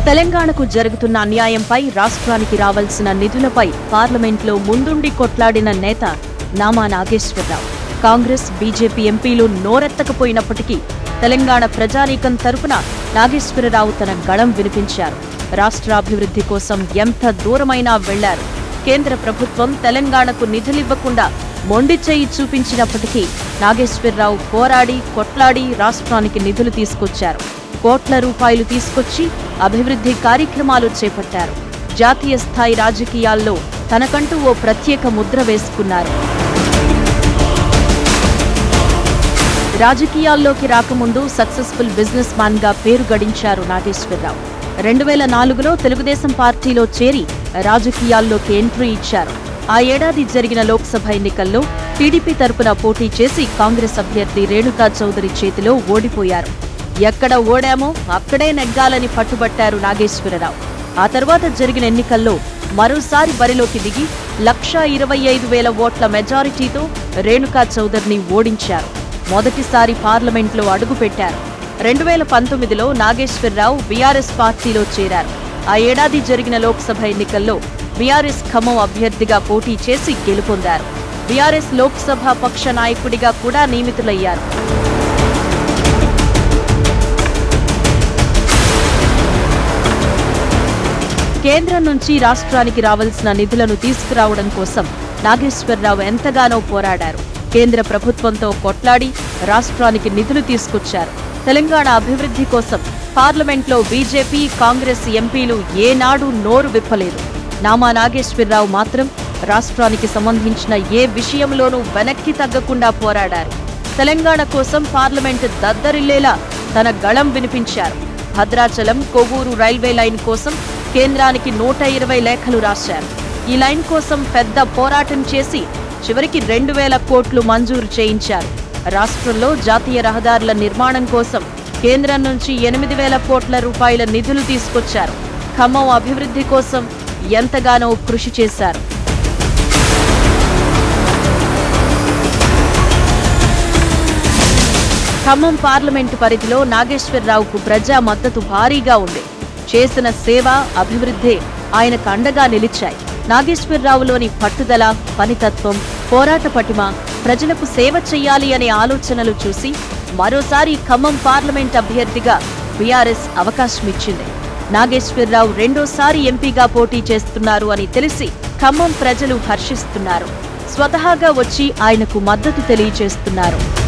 తెలంగాణకు జరుగుతున్న అన్యాయంపై రాష్ట్రానికి రావాల్సిన నిధులపై పార్లమెంట్లో ముందుండి కొట్లాడిన నేత నామా నాగేశ్వరరావు కాంగ్రెస్ బీజేపీ ఎంపీలు నోరెత్తకపోయినప్పటికీ తెలంగాణ ప్రజానీకం తరపున నాగేశ్వరరావు తన గళం వినిపించారు రాష్ట్రాభివృద్ధి కోసం ఎంత దూరమైనా వెళ్లారు కేంద్ర ప్రభుత్వం తెలంగాణకు నిధులివ్వకుండా మొండి చేయి చూపించినప్పటికీ నాగేశ్వరరావు పోరాడి కొట్లాడి రాష్ట్రానికి నిధులు తీసుకొచ్చారు కోట్ల రూపాయలు తీసుకొచ్చి అభివృద్ధి కార్యక్రమాలు చేపట్టారు జాతీయ స్థాయి రాజకీయాల్లో తనకంటూ ఓ ప్రత్యేక ముద్ర వేసుకున్నారు రాజకీయాల్లోకి రాకముందు సక్సెస్ఫుల్ బిజినెస్ మ్యాన్ గా పేరు గడించారు నాగేశ్వరరావు రెండు వేల నాలుగులో తెలుగుదేశం పార్టీలో చేరి రాజకీయాల్లోకి ఎంట్రీ ఇచ్చారు ఆ ఏడాది జరిగిన లోక్సభ ఎన్నికల్లో టీడీపీ తరపున పోటీ చేసి కాంగ్రెస్ అభ్యర్థి రేణుకా చౌదరి చేతిలో ఓడిపోయారు ఎక్కడ ఓడామో అక్కడే నెగ్గాలని పట్టుబట్టారు నాగేశ్వరరావు ఆ తర్వాత జరిగిన ఎన్నికల్లో మరోసారి బరిలోకి దిగి లక్షా ఇరవై ఐదు వేల ఓట్ల మెజారిటీతో రేణుకా చౌదరిని ఓడించారు మొదటిసారి పార్లమెంట్లో అడుగుపెట్టారు రెండు వేల పంతొమ్మిదిలో నాగేశ్వరరావు బీఆర్ఎస్ పార్టీలో చేరారు ఆ ఏడాది జరిగిన లోక్సభ ఎన్నికల్లో బీఆర్ఎస్ ఖమ్మం అభ్యర్థిగా పోటీ చేసి గెలుపొందారు బీఆర్ఎస్ లోక్సభ పక్ష నాయకుడిగా కూడా నియమితులయ్యారు కేంద్రం నుంచి రాష్ట్రానికి రావాల్సిన నిధులను తీసుకురావడం కోసం నాగేశ్వరరావు ఎంతగానో పోరాడారు కేంద్ర ప్రభుత్వంతో కొట్లాడి రాష్ట్రానికి నిధులు తీసుకొచ్చారు తెలంగాణ అభివృద్ధి కోసం పార్లమెంట్లో బీజేపీ కాంగ్రెస్ ఎంపీలు ఏనాడు నోరు విప్పలేదు నామా నాగేశ్వరరావు మాత్రం రాష్ట్రానికి సంబంధించిన ఏ విషయంలోనూ వెనక్కి తగ్గకుండా పోరాడారు తెలంగాణ కోసం పార్లమెంట్ దద్దరిల్లేలా తన గళం వినిపించారు భద్రాచలం కొవ్వూరు రైల్వే లైన్ కోసం కేంద్రానికి నూట ఇరవై లేఖలు రాశారు ఈ లైన్ కోసం పెద్ద పోరాటం చేసి చివరికి రెండు వేల కోట్లు మంజూరు చేయించారు రాష్ట్రంలో జాతీయ రహదారుల నిర్మాణం కోసం కేంద్రం నుంచి ఎనిమిది వేల కోట్ల రూపాయల నిధులు తీసుకొచ్చారు ఖమ్మం అభివృద్ధి కోసం ఎంతగానో కృషి చేశారు ఖమ్మం పార్లమెంటు పరిధిలో నాగేశ్వరరావుకు ప్రజా మద్దతు భారీగా ఉంది చేసిన సేవ అభివృద్ధే ఆయనకు అండగా నిలిచాయి నాగేశ్వరరావులోని పట్టుదల పనితత్వం పోరాట పటిమ ప్రజలకు సేవ చెయ్యాలి అనే ఆలోచనలు చూసి మరోసారి ఖమ్మం పార్లమెంట్ అభ్యర్థిగా బీఆర్ఎస్ అవకాశమిచ్చింది నాగేశ్వరరావు రెండోసారి ఎంపీగా పోటీ చేస్తున్నారు అని తెలిసి ఖమ్మం ప్రజలు హర్షిస్తున్నారు స్వతహాగా వచ్చి ఆయనకు మద్దతు తెలియజేస్తున్నారు